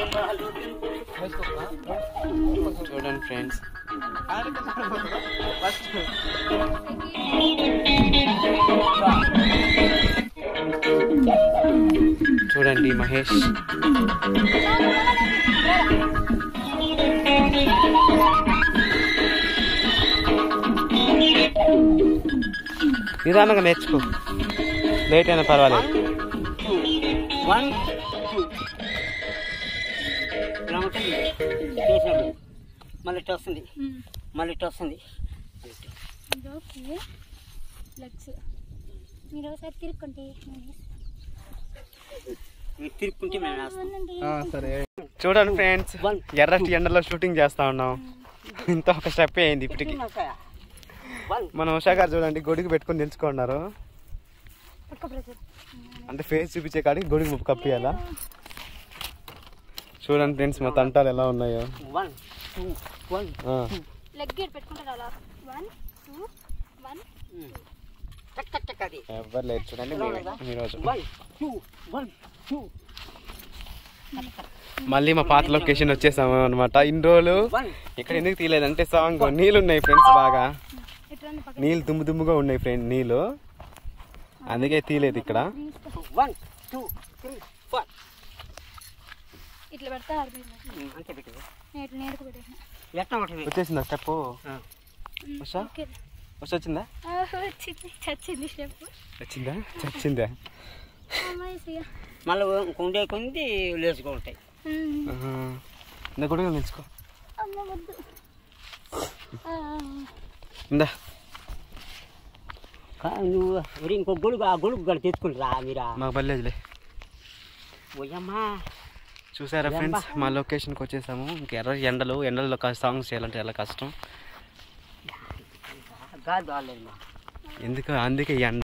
చూడండి ఫ్రెండ్స్ చూడండి మహేష్ నిదానంగా నేర్చుకో లేట్ అయినా పర్వాలేదు వన్ టూ ఇలా ఉంటుంది చేసినప్పుడు మళ్ళీ ఇట్లా వస్తుంది మళ్ళీ ఇట్లా వస్తుంది ఓకే లెగ్స్ మీరు ఒకసారి తిరుక్కుంటే నేను వేస్తాను. మీరు తిరుక్కుంటే మేము వేస్తాం అవునండి. సరే చూడండి ఫ్రెండ్స్ వన్ ఎర్రటి ఎండలో షూటింగ్ చేస్తా ఉన్నాం ఇంత ఒక స్టెప్ అయింది ఇప్పటికి వన్ మన ఉషా గారు చూడండి గొడుగు పెట్టుకొని నిల్చుకున్నారు పక్క బ్రదర్ అంటే ఫేస్ చూపించే కాడికి గొడుగు ముప్పు కప్పియాలా చూడండి ఫ్రెండ్స్ మా తంటాలు ఎలా ఉన్నాయో వన్ టూ వన్ ఆ. లెగ్ గేట్ పెట్టుకుంటారు అలా వన్ టూ వన్ టక్ టక్ టక్ అది ఎవ్వరు లేరు చూడండి మేమే ఈరోజు వన్ టూ వన్ టూ మళ్ళీ మా పాత లొకేషన్ వచ్చేసాము అనమాట ఇన్ని రోజులు వన్ ఇక్కడ ఎందుకు తీయలేదంటే సాంగ్ నీళ్ళు ఉన్నాయి ఫ్రెండ్స్ బాగా ఇట్లా పక్క నీళ్ళు దుమ్ము దుమ్ముగా ఉన్నాయి ఫ్రెండ్ నీళ్ళు అందుకే తీయలేదు ఇక్కడ వన్ టూ త్రీ ఫోర్ ఇట్లా పెడతా ఆడిపోయింది అంతే పెట్టింది నేను ఇట్లా నేడుకు పెట్టేసిన ఎట్లా ఉంటుంది వచ్చేసిందా స్టెప్ ఉషా ఓకే ఉషా వచ్చిందా ఆహా, వచ్చింది చచ్చింది స్టెప్ వచ్చిందా చచ్చిందా అమ్మాయి సియ. మళ్ళీ ఉండే కొంది లేచుగా ఉంటాయి ఉమ్. ఆహా. ఇందా గొడుగు నిలుచుకో అమ్మ వద్దు ఆ, ఇందా కా- నువ్వు మరి ఇంకో గొడుగు ఆ గొడుగు గడ తెచ్చుకుని రా మీరా మాకు పర్లేదులే ఓయమ్మా చూసారా ఏంబా? ఫ్రెండ్స్ మా లొకేషన్కి వచ్చేసాము ఇంక ఎర్ర ఎండలు ఎండల్లో సాంగ్స్ చేయాలంటే ఎలా కష్టం గాలి బాగాలేదు మా ఎందుకు అందుకే ఈ ఎండ